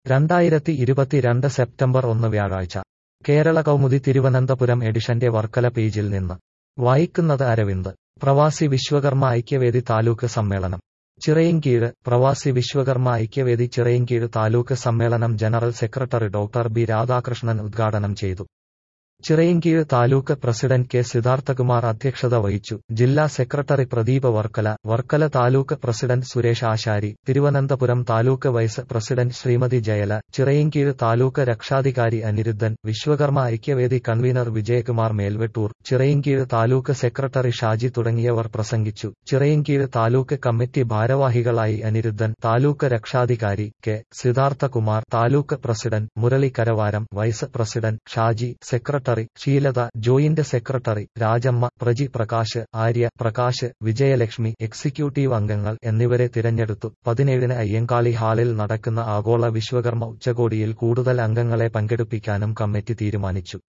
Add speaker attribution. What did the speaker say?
Speaker 1: രണ്ടായിരത്തി ഇരുപത്തിരണ്ട് സെപ്റ്റംബർ ഒന്ന് വ്യാഴാഴ്ച കേരള കൗമുദി തിരുവനന്തപുരം എഡിഷന്റെ വർക്കല പേജിൽ നിന്ന് വായിക്കുന്നത് അരവിന്ദ് പ്രവാസി വിശ്വകർമ്മ ഐക്യവേദി താലൂക്ക് സമ്മേളനം ചിറയിൻകീഴ് പ്രവാസി വിശ്വകർമ്മ ഐക്യവേദി ചിറയിൻകീഴ് താലൂക്ക് സമ്മേളനം general secretary doctor B Radhakrishnan ഉദ്ഘാടനം ചെയ്തു ചിറയിൻകീഴ് താലൂക്ക് പ്രസിഡന്റ് കെ സിദ്ധാർത്ഥകുമാർ അധ്യക്ഷത വഹിച്ചു ജില്ലാ secretary Pradeep Varkala Varkala taluk president Suresh Asari Thiruvananthapuram taluk vice president Shrimati Jayala Chirayinkeezhu taluk രക്ഷാധികാരി അനിരുദ്ധൻ വിശ്വകർമ്മ ഐക്യവേദി കൺവീനർ വിജയകുമാർ മേൽവെട്ടൂർ ചിറയിൻകീഴ് താലൂക്ക് സെക്രട്ടറി ഷാജി തുടങ്ങിയവർ പ്രസംഗിച്ചു ചിറയിൻകീഴ് താലൂക്ക് കമ്മിറ്റി ഭാരവാഹികളായി അനിരുദ്ധൻ താലൂക്ക് രക്ഷാധികാരി K Siddharthakumar taluk president Murali Karavaram vice president Shaji secretary Sheelatha joint secretary Rajamma Praji Prakash Arya Prakash Vijayalakshmi executive അംഗങ്ങൾ എന്നിവരെ തിരഞ്ഞെടുത്തു പതിനേഴിന് അയ്യങ്കാളി ഹാളിൽ നടക്കുന്ന ആഗോള വിശ്വകർമ്മ ഉച്ചകോടിയിൽ കൂടുതൽ അംഗങ്ങളെ പങ്കെടുപ്പിക്കാനും കമ്മിറ്റി തീരുമാനിച്ചു